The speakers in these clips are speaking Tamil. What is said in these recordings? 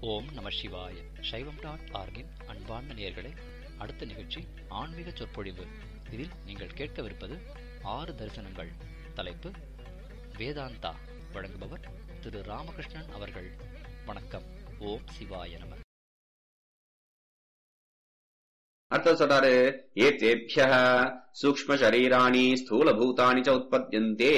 ஓம் நம சிவாய சைவம் டாட் ஆர்கின் அன்பார்ந்த நேயர்களே அடுத்த நிகழ்ச்சி ஆன்மீக சொற்பொழிவு இதில் நீங்கள் கேட்கவிருப்பது ஆறு தரிசனங்கள் தலைப்பு வேதாந்தா வழங்குபவர் திரு ராமகிருஷ்ணன் அவர்கள் வணக்கம் ஓம் சிவாய நம அடுத்தது சொல்றாரு ஏத்தேபிய சூக்ம சரீராணி ஸ்தூல பூதானி ச உற்பத்தியந்தே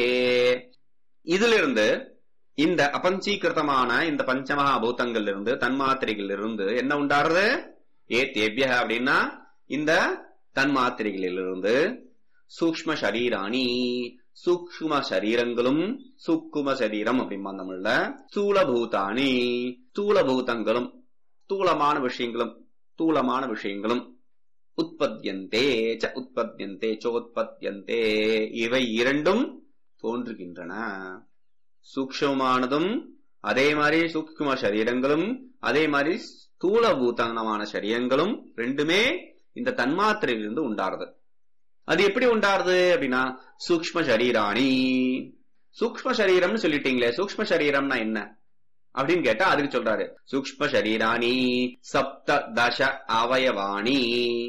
இதிலிருந்து இந்த அபஞ்சீகிருதமான இந்த பஞ்சமகா பூதங்கள்ல இருந்து தன்மாத்திரைகள் இருந்து என்ன உண்டாருது ஏத்தேபிய அப்படின்னா இந்த தன்மாத்திரைகளிலிருந்து சூக்ம சரீராணி சூக்ம சரீரங்களும் சூக்கும சரீரம் அப்படிம்பா தமிழ்ல ஸ்தூல பூதானி ஸ்தூல பூதங்களும் ஸ்தூலமான விஷயங்களும் ஸ்தூலமான விஷயங்களும் உற்பத்தியந்தே ச உற்பத்தியந்தே சோத்பத்தியந்தே இவை இரண்டும் தோன்றுகின்றன சூக்ஷமானதும் அதே மாதிரி சூக்ஷ்ம சரீரங்களும் அதே மாதிரி ஸ்தூல பூதனமான சரீரங்களும் ரெண்டுமே இந்த தன்மாத்திரையிலிருந்து உண்டாருது அது எப்படி உண்டாருது அப்படின்னா சூக்ம சரீராணி சூக்ம சரீரம்னு சொல்லிட்டீங்களே சூக்ம சரீரம்னா என்ன அப்படின்னு கேட்டா அதுக்கு சொல்றாரு சூக்ம சரீராணி சப்த தச அவயவாணி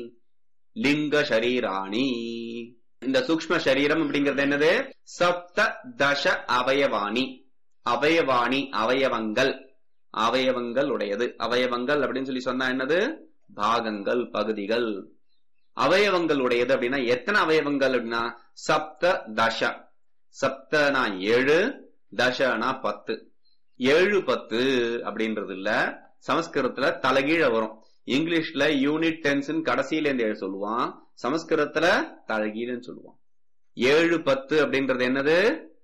லிங்க சரீராணி இந்த சூக்ம சரீரம் அப்படிங்கிறது என்னது சப்த தச அவயவாணி அவயவாணி அவயவங்கள் அவயவங்கள் உடையது அவயவங்கள் அப்படின்னு சொல்லி சொன்னா என்னது பாகங்கள் பகுதிகள் அவயவங்கள் உடையது அப்படின்னா எத்தனை அவயவங்கள் அப்படின்னா சப்த தச சப்தனா ஏழு தசனா பத்து ஏழு பத்து அப்படின்றது இல்ல சமஸ்கிருதத்துல தலைகீழ வரும் இங்கிலீஷ்ல யூனிட் டென்ஸ் கடைசியில இருந்து சொல்லுவான் சமஸ்கிருதத்துல தலைகீழன்னு சொல்லுவான் ஏழு பத்து அப்படின்றது என்னது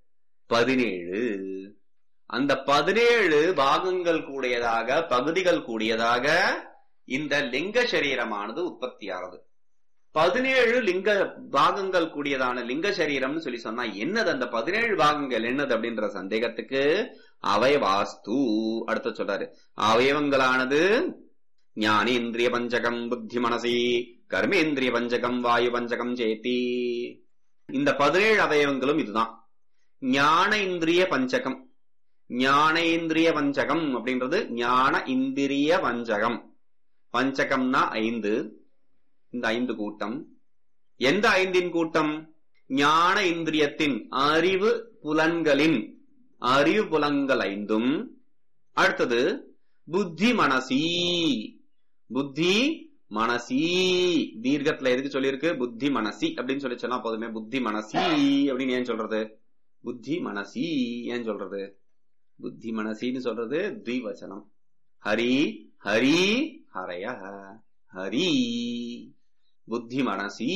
பதினேழு அந்த பதினேழு பாகங்கள் கூடியதாக பகுதிகள் கூடியதாக இந்த லிங்க சரீரமானது உற்பத்தியாகிறது பதினேழு லிங்க பாகங்கள் கூடியதான லிங்க சரீரம்னு சொல்லி சொன்னா என்னது அந்த பதினேழு பாகங்கள் என்னது அப்படின்ற சந்தேகத்துக்கு அவயவாஸ்து அடுத்த சொல்றாரு அவயவங்களானது ஞானேந்திரிய பஞ்சகம் புத்தி மனசி கர்மேந்திரிய பஞ்சகம் வாயு பஞ்சகம் சேத்தி இந்த பதினேழு அவயவங்களும் இதுதான் ஞான இந்திரிய பஞ்சகம் ஞானேந்திரிய பஞ்சகம் அப்படின்றது ஞான இந்திரிய பஞ்சகம் பஞ்சகம்னா ஐந்து இந்த ஐந்து கூட்டம் எந்த ஐந்தின் கூட்டம் ஞான இந்திரியத்தின் அறிவு புலன்களின் அறிவு புலன்கள் ஐந்தும் அடுத்தது புத்தி மனசி புத்தி மனசி தீர்க்கத்துல எதுக்கு சொல்லியிருக்கு புத்தி மனசி அப்படின்னு சொல்லி சொன்னா போதுமே புத்தி மனசி அப்படின்னு ஏன் சொல்றது புத்தி மனசி ஏன் சொல்றது புத்தி மனசின்னு சொல்றது திவச்சனம் ஹரி ஹரி ஹரய ஹரி புத்தி மனசி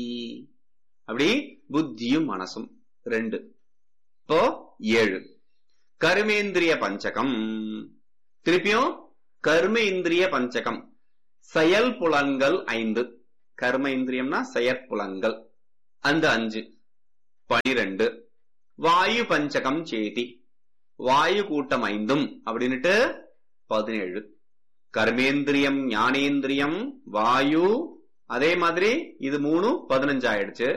அப்படி புத்தியும் மனசும் ரெண்டு இப்போ ஏழு கர்மேந்திரிய பஞ்சகம் திருப்பியும் கர்ம இந்திரிய பஞ்சகம் செயல் புலன்கள் ஐந்து கர்ம இந்திரியம்னா செயற்புலன்கள் அந்த அஞ்சு பனிரெண்டு வாயு பஞ்சகம் சேதி வாயு கூட்டம் ஐந்தும் அப்படின்னுட்டு பதினேழு கர்மேந்திரியம் ஞானேந்திரியம் வாயு அதே மாதிரி இது மூணு பதினஞ்சு ஆயிடுச்சு